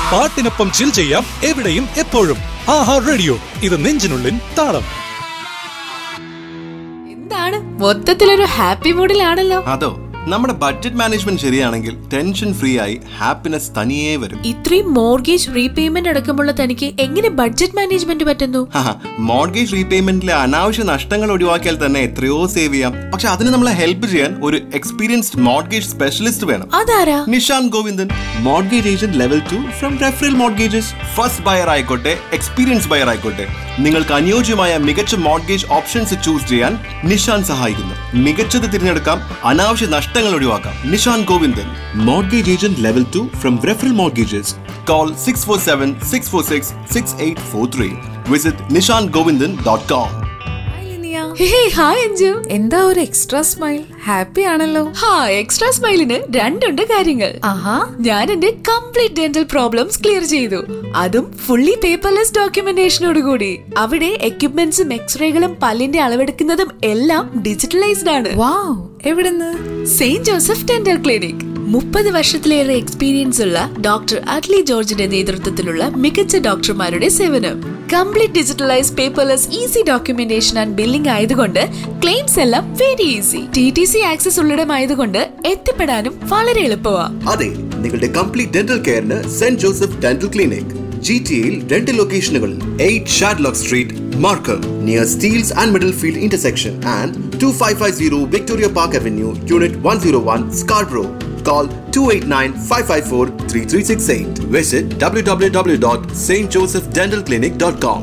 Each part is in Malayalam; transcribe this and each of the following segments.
പാട്ടിനൊപ്പം ചിൽ ചെയ്യാം എവിടെയും എപ്പോഴും ആഹാ റേഡിയോ ഇത് നെഞ്ചിനുള്ളിൻ താളം എന്താണ് മൊത്തത്തിലൊരു ഹാപ്പി മൂഡിലാണല്ലോ അതോ നമ്മുടെ ബഡ്ജറ്റ് മാനേജ്മെന്റ് ശരിയാണെങ്കിൽ ടെൻഷൻ ഫ്രീ ആയി ഹാപ്പിനെസ് തനിയേ വരും ഇത്രയും മോർഗേജ് റീപേയ്മെന്റ് അടക്കമുള്ള തനിക്ക് എങ്ങനെ ബഡ്ജറ്റ് മാനേജ്മെന്റ് പറ്റുന്നു മോർഗേജ് റീപേയ്മെന്റിലെ അനാവശ്യ നഷ്ടങ്ങൾ ഒഴിവാക്കിയാൽ തന്നെ എത്രയോ സേവ് ചെയ്യാം പക്ഷെ അതിന് നമ്മളെ ഹെൽപ്പ് ചെയ്യാൻ ഒരു എക്സ്പീരിയൻസ്ഡ് മോർഗേജ് സ്പെഷ്യലിസ്റ്റ് വേണം അതാരാ Nishanth Govindan mortgage agent level two from referral mortgages first buyer ആയിക്കോട്ടെ എക്സ്പീരിയൻസ് ബയർ ആയിക്കോട്ടെ നിങ്ങൾക്ക് അനുയോജ്യമായ മികച്ച മോർഗേജ് ഓപ്ഷൻസ് ചൂസ് ചെയ്യാൻ നിഷാൻ സഹായിക്കുന്നു മികച്ചത് തിരഞ്ഞെടുക്കാം അനാവശ്യ നഷ്ടങ്ങൾ ഒഴിവാക്കാം Nishan Govindan mortgage agent level two from referral mortgages call six four seven six four six six eight four three visit Nishan Govindan dot com hi Anju എന്താ ഒരു എക്സ്ട്രാ സ്മൈൽ ഹാപ്പി ആണല്ലോ ഹാ എക്സ്ട്രാ സ്മൈലിന് രണ്ടുണ്ട് കാര്യങ്ങൾ ആഹാ ഞാൻ എന്റെ കംപ്ലീറ്റ് ഡെന്റൽ പ്രോബ്ലംസ് ക്ലിയർ ചെയ്തു അതും ഫുള്ളി പേപ്പർലെസ് ഡോക്യുമെന്റേഷനോട് കൂടി അവിടെ എക്യുപ്മെന്റ്സും എക്സ്റേകളും പല്ലിന്റെ അളവെടുക്കുന്നതും എല്ലാം ഡിജിറ്റലൈസ്ഡ് ആണ് വാവ് എവിടുന്ന് സെയിന്റ് ജോസഫ് ഡെന്റൽ ക്ലിനിക് മുപ്പത് വർഷത്തിലേറെ എക്സ്പീരിയൻസ് ഉള്ള ഡോക്ടർ അഡ്ലി ജോർജിന്റെ നേതൃത്വത്തിലുള്ള മികച്ച ഡോക്ടർമാരുടെ സേവനം complete digitalise paperless easy documentation and billing ആയതുകൊണ്ട് ക്ലെയിംസ് എല്ലാം very easy T T C access ഉള്ളിടമായതുകൊണ്ട് എത്തിപ്പെടാനും വളരെ എളുപ്പമാ അതെ നിങ്ങളുടെ കംപ്ലീറ്റ് ഡെന്റൽ കെയറിന് Saint Joseph dental clinic G T എയിൽ രണ്ട് ലൊക്കേഷനുകളിൽ eight Shadlock street Markham near Steeles and Middlefield intersection and two five five zero Victoria Park avenue unit one zero one Scarborough Call 289-554-3368. Visit www.stjosephdentalclinic.com.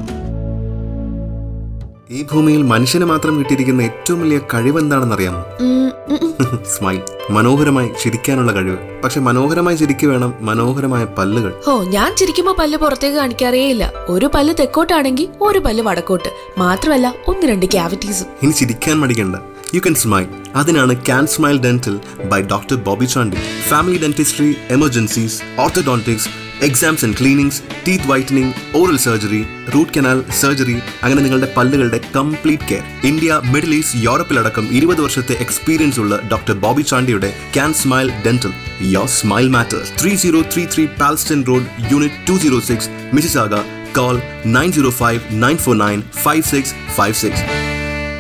ഈ ഭൂമിയിൽ മനുഷ്യന് മാത്രം കിട്ടിയിരിക്കുന്ന ഏറ്റവും വലിയ കഴിവ് എന്താണെന്നറിയാമോ സ്മൈൽ മനോഹരമായി ചിരിക്കാനുള്ള കഴിവ് പക്ഷെ മനോഹരമായി ചിരിക്കു വേണം മനോഹരമായ പല്ലുകൾ ഓ ഞാൻ ചിരിക്കുമ്പോ പല്ല് പുറത്തേക്ക് കാണിക്കാറേയില്ല ഒരു പല്ല് തെക്കോട്ടാണെങ്കിൽ ഒരു പല്ല് വടക്കോട്ട് മാത്രമല്ല ഒന്ന് രണ്ട് ക്യാവിറ്റീസും ഇനി ചിരിക്കാൻ മടിക്കണ്ട യു കൻ സ്മൈൽ അതിനാണ് can smile dental by doctor Bobby Chandy family dentistry emergencies orthodontics exams and cleanings teeth whitening oral surgery root canal surgery അങ്ങനെ നിങ്ങളുടെ പല്ലുകളുടെ complete care India Middle East യൂറോപ്പിലടക്കം ഇരുപത് വർഷത്തെ എക്സ്പീരിയൻസ് ഉള്ള ഡോക്ടർ ബോബി ചാണ്ടിയുടെ can smile dental your smile matters three zero three three Palstan road unit two zero six Mississauga call nine zero five nine four nine five six five six